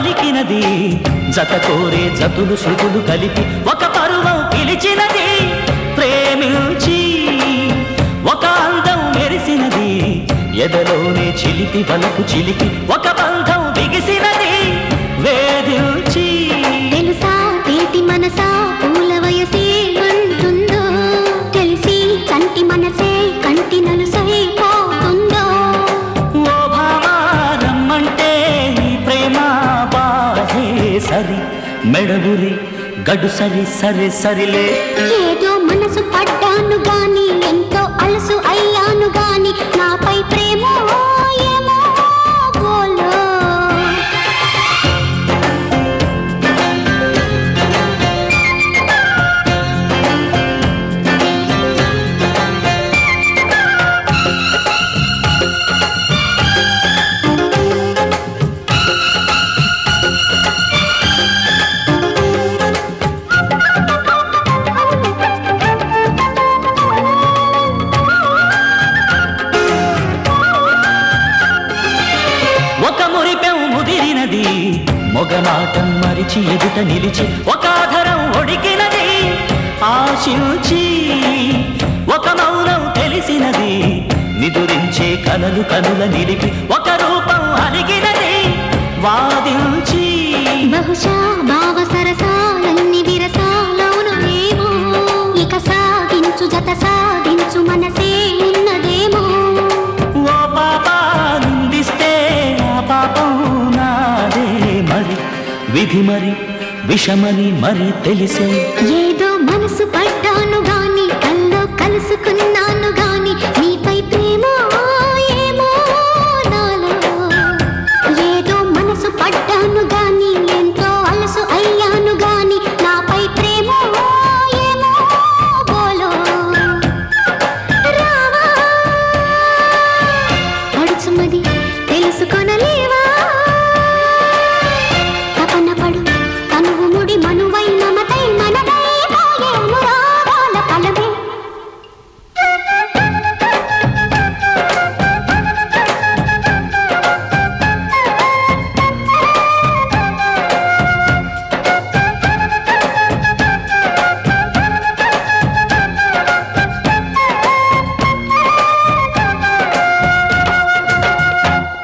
పలికినది జత కోరే జతులు శృతులు కలిపి ఒక పరువం పిలిచినది ప్రేమించి ఒక అందం మెరిసినది ఎదలోనే చిలిపి వలకు చిలికి ఒక బంధం బిగిసినది వేధించి తెలుసా తేటి మనసా పూల వయసే అంటుందో తెలిసి చంటి మనసే కంటి నలుసై పోతుందో ఓ భామా రమ్మంటే ఈ ప్రేమ బాధే సరి మెడగురి గడు సరి సరి సరిలే ఏదో మనసు పడ్డాను గాని ఎంతో అలసు అయ్యాను గాని నాపై ప్రేమ ఏమో గోలో ఒక మురిపెం ముదిరినది మొగమాటం మరిచి ఎదుట నిలిచి ఒక ఆధరం ఒడికినది ఆశించి ఒక మౌనం తెలిసినది నిదురించే కలలు కనుల నిలిపి ఒక రూపం అలిగినది వాదించి బహుశా భావ సరసాలన్ని విరసాలవును ఏమో ఇక సాగించు జత సాగించు మనసే ఉన్నదేమో ఓ పాప నిందిస్తే ఆ పాపం నాదే మరి విధి మరి విషమని మరి తెలిసే ఏదో మనసు పడ్డాను గాని కల్లో కలుసుకున్న